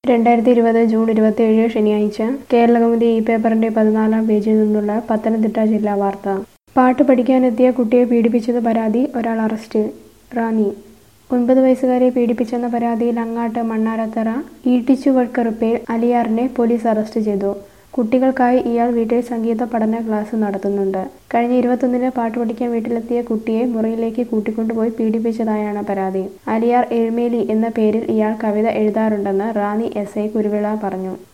രണ്ടായിരത്തി ഇരുപത് ജൂൺ ഇരുപത്തിയേഴ് ശനിയാഴ്ച കേരളകൗമുദി ഈ പേപ്പറിന്റെ പതിനാലാം പേജിൽ നിന്നുള്ള പത്തനംതിട്ട ജില്ലാ വാർത്ത പാട്ട് പഠിക്കാനെത്തിയ കുട്ടിയെ പീഡിപ്പിച്ചത് പരാതി ഒരാൾ അറസ്റ്റ് റാന്നി ഒൻപത് വയസ്സുകാരെ പീഡിപ്പിച്ചെന്ന പരാതിയിൽ അങ്ങാട്ട് മണ്ണാരത്തറ ഈട്ടിച്ചുവൾക്കറുപ്പേൽ അലിയാറിനെ പോലീസ് അറസ്റ്റ് ചെയ്തു കുട്ടികൾക്കായി ഇയാൾ വീട്ടിൽ സംഗീത പഠന ക്ലാസ് നടത്തുന്നുണ്ട് കഴിഞ്ഞ ഇരുപത്തൊന്നിന് പാട്ട് പഠിക്കാൻ വീട്ടിലെത്തിയ കുട്ടിയെ മുറിയിലേക്ക് കൂട്ടിക്കൊണ്ടുപോയി പീഡിപ്പിച്ചതായാണ് പരാതി അലിയാർ എഴുമേലി എന്ന പേരിൽ ഇയാൾ കവിത എഴുതാറുണ്ടെന്ന് റാന്നി എസ് ഐ കുരുവിള പറഞ്ഞു